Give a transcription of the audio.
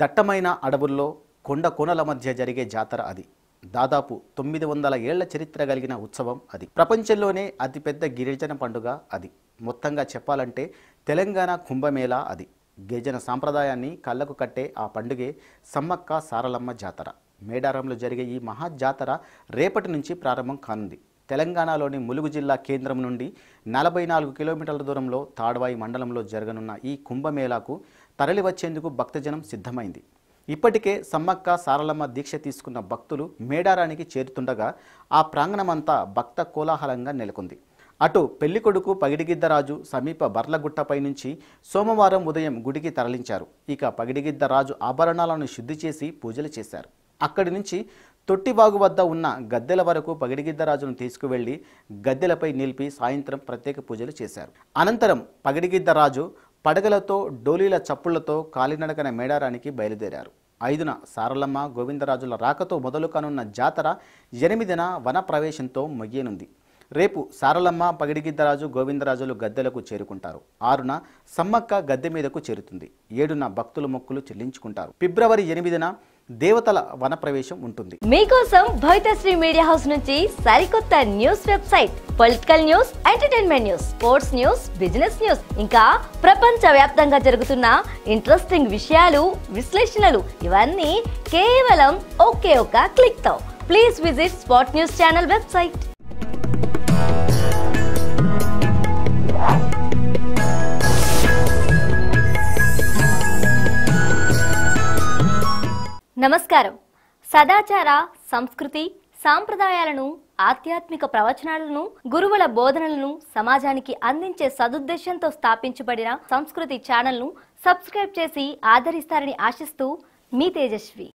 దట్టమైన అడవుల్లో కొండ కోనల మధ్య జరిగే జాతర అది దాదాపు తొమ్మిది వందల ఏళ్ల చరిత్ర కలిగిన ఉత్సవం అది ప్రపంచంలోనే అతిపెద్ద గిరిజన పండుగ అది మొత్తంగా చెప్పాలంటే తెలంగాణ కుంభమేళా అది గిరిజన సాంప్రదాయాన్ని కళ్ళకు కట్టే ఆ పండుగే సమ్మక్క సారలమ్మ జాతర మేడారంలో జరిగే ఈ మహా జాతర రేపటి నుంచి ప్రారంభం కానుంది తెలంగాణలోని ములుగు జిల్లా కేంద్రం నుండి నలభై నాలుగు కిలోమీటర్ల దూరంలో తాడ్వాయి మండలంలో జరగనున్న ఈ కుంభమేళాకు తరలివచ్చేందుకు భక్తజనం సిద్ధమైంది ఇప్పటికే సమ్మక్క సారలమ్మ దీక్ష తీసుకున్న భక్తులు మేడారానికి చేరుతుండగా ఆ ప్రాంగణమంతా భక్త కోలాహలంగా నెలకొంది అటు పెళ్లికొడుకు పగిడిగిద్దరాజు సమీప బర్లగుట్టపై నుంచి సోమవారం ఉదయం గుడికి తరలించారు ఇక పగిడిగిద్దరాజు ఆభరణాలను శుద్ధి చేసి పూజలు చేశారు అక్కడి నుంచి తొట్టివాగు వద్ద ఉన్న గద్దెల వరకు పగిడిగిద్దరాజును తీసుకువెళ్లి గద్దెలపై నిలిపి సాయంత్రం ప్రత్యేక పూజలు చేశారు అనంతరం పగిడిగిద్దరాజు పడగలతో డోలీల చప్పుళ్లతో కాలినడకన మేడారానికి బయలుదేరారు ఐదున సారలమ్మ గోవిందరాజుల రాకతో మొదలు కానున్న జాతర ఎనిమిదిన వన ప్రవేశంతో ముగియనుంది రేపు సారలమ్మ పగిడిగిద్దరాజు గోవిందరాజులు గద్దెలకు చేరుకుంటారు ఆరున సమ్మక్క గద్దె మీదకు చేరుతుంది ఏడున భక్తులు మొక్కులు చెల్లించుకుంటారు ఫిబ్రవరి ఎనిమిదిన దేవతల వన ప్రవేశం ఉంటుంది మీకోసం భవితశ్రీ మీడియా హౌస్ నుంచి సరికొత్త news website political news entertainment news sports news business news ఇంకా ప్రపంచ వ్యాప్తంగా జరుగుతున్న ఇంట్రెస్టింగ్ విషయాలు విశ్లేషణలు ఇవన్నీ కేవలం ఒకే ఒక క్లిక్ తో please visit spot news channel website నమస్కారం సదాచార సంస్కృతి సాంప్రదాయాలను ఆధ్యాత్మిక ప్రవచనాలను గురువుల బోధనలను సమాజానికి అందించే సదుద్దేశంతో స్థాపించబడిన సంస్కృతి ఛానల్ను సబ్స్క్రైబ్ చేసి ఆదరిస్తారని ఆశిస్తూ మీ తేజస్వి